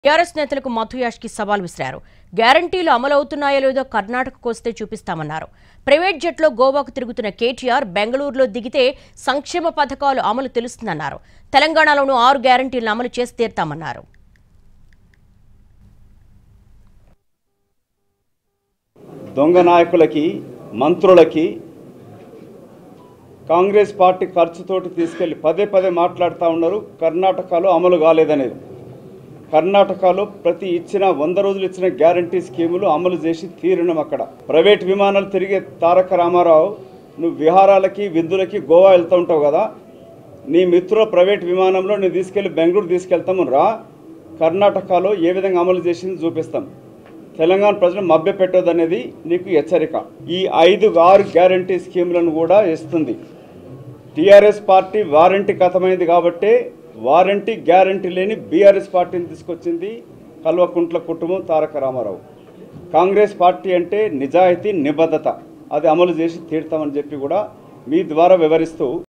TRS నేతలకు మధు యాష్కి సవాల్ విసిరారు గ్యారంటీలు అమలవుతున్నాయో లేదో కర్ణాటకకు వస్తే చూపిస్తామన్నారు ప్రైవేట్ జెట్లో గోవాకు తిరుగుతున్న కేటీఆర్ బెంగళూరులో దిగితే సంక్షేమ పథకాలు అమలు తెలుస్తుందన్నారు తెలంగాణలోనూ ఆరు గ్యారంటీలను అమలు చేసి తీరుతామన్నారు దొంగ నాయకులకి మంత్రులకి కాంగ్రెస్ పార్టీ ఖర్చుతోటి తీసుకెళ్లి పదే పదే మాట్లాడుతూ ఉన్నారు కర్ణాటకలో అమలు కాలేదనేది కర్ణాటకలో ప్రతి ఇచ్చిన వంద రోజులు ఇచ్చిన గ్యారంటీ స్కీములు అమలు చేసి తీరినం అక్కడ ప్రైవేట్ విమానాలు తిరిగే తారక రామారావు నువ్వు విహారాలకి విందులకి గోవా వెళ్తూ ఉంటావు కదా నీ మిత్రుల ప్రైవేట్ విమానంలో నేను తీసుకెళ్లి బెంగళూరు తీసుకెళ్తాము రా కర్ణాటకలో ఏ విధంగా అమలు చేసింది చూపిస్తాం తెలంగాణ ప్రజలు మభ్య పెట్టొద్దనేది నీకు హెచ్చరిక ఈ ఐదు ఆరు గ్యారంటీ స్కీములను కూడా ఇస్తుంది టీఆర్ఎస్ పార్టీ వారంటీ కథమైంది కాబట్టే వారంటీ గ్యారంటీ లేని బీఆర్ఎస్ పార్టీని తీసుకొచ్చింది కల్వకుంట్ల కుటుంబం తారక రామారావు కాంగ్రెస్ పార్టీ అంటే నిజాయితీ నిబద్ధత అది అమలు చేసి తీరుతామని చెప్పి కూడా మీ ద్వారా వివరిస్తూ